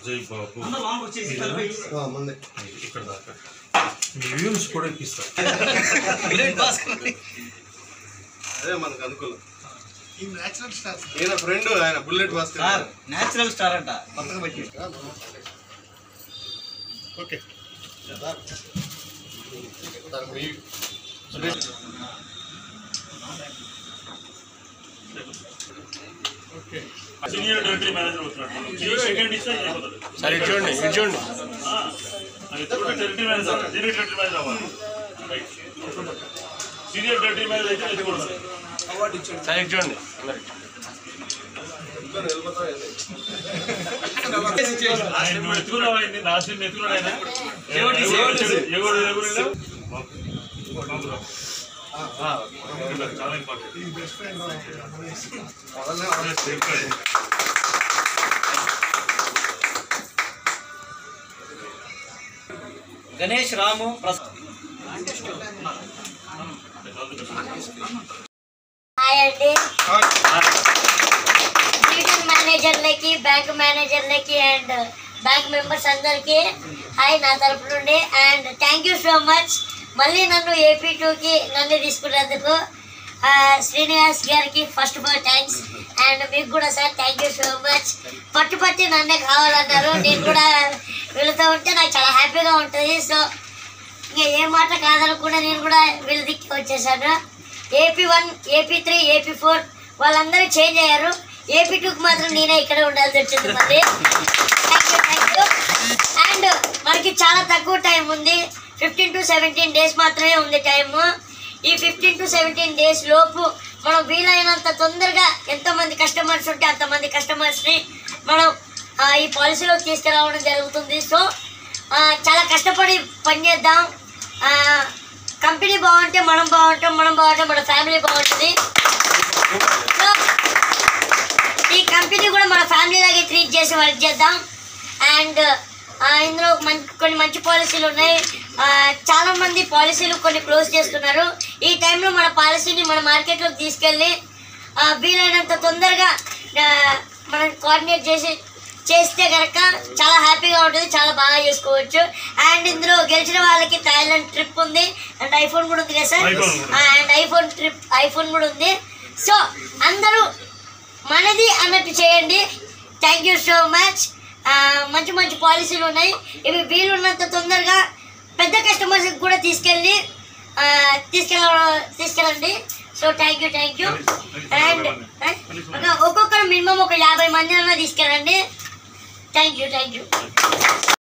జై బాబు అందరూ లాంగ్ వచ్చేసి కలిపి మంది ఇక్కడ దాకా మీ వ్యూస్ కూడా ఎక్కిస్తా అదే మనకు అనుకూలం ఈయన ఫ్రెండ్ ఆయన bullet Bhaskar sir natural star అంట కొత్తగా పెట్టి ఓకే సీనియర్ డైరెక్టరీ మేనేజర్ అవుతున్నాడు సెకండ్ ఇస్తే అయిపోతుంది సరే ఇటు చూడండి ఇటు చూడండి అది కూడా territory manager senior territory manager అవ్వాలి సీనియర్ టెరిటరీ మేనేజర్ అయితే ఇది కూడా సరే ఇటు చూడండి ఆయన నువ్వు ఎత్తుకున్నావు అయింది నా సీన్ ఎత్తుకున్నాడు ఆయన ఎవడు ఎవడు ఎవరు చాలా ఇంపార్టెంట్ గణేష్ రాము ప్రసాద్ హాయ్ అండి రీటైల్ మేనేజర్లకి బ్యాంక్ మేనేజర్లకి అండ్ బ్యాంక్ మెంబర్స్ అందరికీ హాయ్ నా తరపు నుండి and thank you so much మళ్ళీ నన్ను ఏపీ టూకి నన్ను తీసుకున్నందుకు ఆ, శ్రీనివాస్ గారికి first of all thanks and మీకు కూడా sir thank you so much పట్టు పట్టి నన్నే కావాలన్నారు నేను కూడా వీళ్ళతో ఉంటే నాకు చాలా హ్యాపీగా ఉంటుంది సో ఇంకా ఏ మాట కాదనకుండా నేను కూడా వీళ్ళ దిక్కి వచ్చేసాను AP one AP three AP four వాళ్ళందరూ చేంజ్ అయ్యారు ఏపీ టూకి మాత్రం నేనే ఇక్కడే ఉండాల్సి వచ్చింది మరి thank you thank you and మనకి చాలా తక్కువ టైం ఉంది ఫిఫ్టీన్ టు సెవెంటీన్ డేస్ మాత్రమే ఉంది టైము ఈ ఫిఫ్టీన్ టు సెవెంటీన్ డేస్ లోపు మనం వీలైనంత తొందరగా ఎంతమంది కస్టమర్స్ ఉంటే అంతమంది కస్టమర్స్ని మనం ఆ, ఈ పాలసీలోకి తీసుకురావడం జరుగుతుంది సో ఆ, చాలా కష్టపడి పనిచేద్దాం ఆ, కంపెనీ బాగుంటే మనం బాగుంటాం మనం బాగుంటే మన ఫ్యామిలీ బాగుంటుంది సో ఈ కంపెనీ కూడా మన ఫ్యామిలీ లాగే ట్రీట్ చేసి వర్క్ చేద్దాం అండ్ ఇందులో మంచి కొన్ని మంచి పాలసీలు ఉన్నాయి ఆ, చాలా మంది పాలసీలు కొన్ని క్లోజ్ చేస్తున్నారు ఈ టైంలో మన పాలసీని మన మార్కెట్లోకి తీసుకెళ్ళి ఆ, వీలైనంత తొందరగా ఆ, మనం కోఆర్డినేట్ చేసి చేస్తే కనుక చాలా హ్యాపీగా ఉంటుంది చాలా బాగా చేసుకోవచ్చు అండ్ ఇందులో గెలిచిన వాళ్ళకి థాయిలాండ్ ట్రిప్ ఉంది అండ్ ఐఫోన్ కూడా ఉంది కదా సార్ iPhone ఉంది. అండ్ ఐఫోన్ ట్రిప్ ఐఫోన్ కూడా ఉంది సో అందరూ మనది అన్నట్టు చేయండి థ్యాంక్ యూ సో మచ్ మంచి మంచి పాలసీలు ఉన్నాయి ఇవి వీలున్నంత తొందరగా పెద్ద కస్టమర్స్కి కూడా తీసుకెళ్ళి ఆ, తీసుకెళ్ళ తీసుకెళ్ళండి so thank you thank you and ఒక్కొక్కరు మినిమం ఒక యాభై మంది అన్న తీసుకెళ్ళండి థ్యాంక్ యూ థ్యాంక్ యూ